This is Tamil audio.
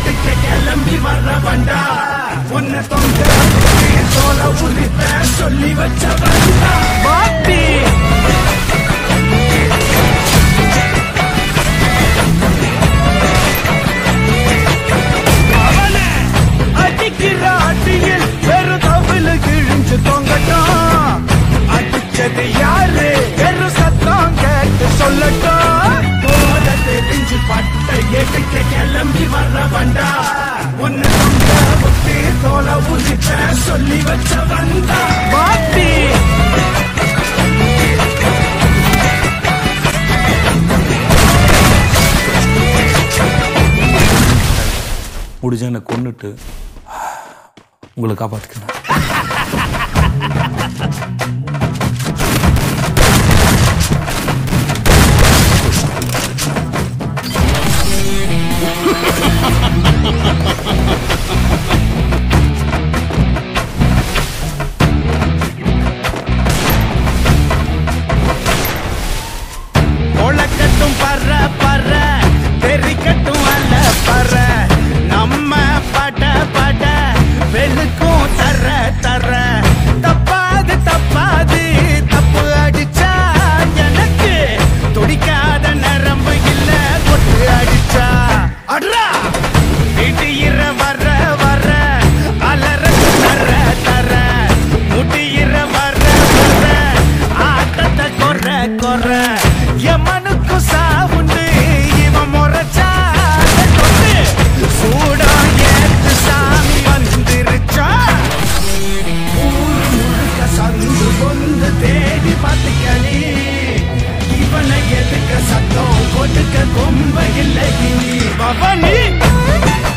எட்டுக்க கிளம்பி வர்ற வண்டா உன்னை தொங்க தோல உரித்த சொல்லி வச்ச வண்டா பாட்டி அவனே அடிக்கிற அடியில் வெறும் தவில கிழிஞ்சு தொங்கட்டும் அடிச்சது யாரு வெறும் சத்தம் கேட்டு சொல்லட்டும் போத தெரிஞ்சு பட்ட எட்டுக்க கிளம்பி வர்ற வண்டா உன்னை தொங்க விட்டு தோல உரித்த சொல்லி வச்ச வண்டா பாட்டி முடிஞ்ச என்னை கொன்னுட்டு உங்களை காப்பாற்றிக்கணும் உலக்கட்டும் பற பற தெரிக்கட்டும் அல்ல பற நம்ம பட பட வெளுக்கும் தர தர தப்பாது தப்பாது தப்பு அடிச்சா எனக்கு துடிக்காத நரம்பு இல்ல கொட்டு அடிச்சா அட்ரா இடியிற வர வர அலறது தர தர முடியிற வர வர ஆட்டத்தை கொற கொற எமனுக்கு சாவுண்டு இவன் முறைச்சா கொண்டு சூடா ஏத்து சாமி வந்துருச்சா ஊரு முழுக்க சந்து கொண்டு தேடி பார்த்துக்கணி இவனை எதுக்க சத்தம் கொடுக்க கொம்ப இல்லை இனி பவனி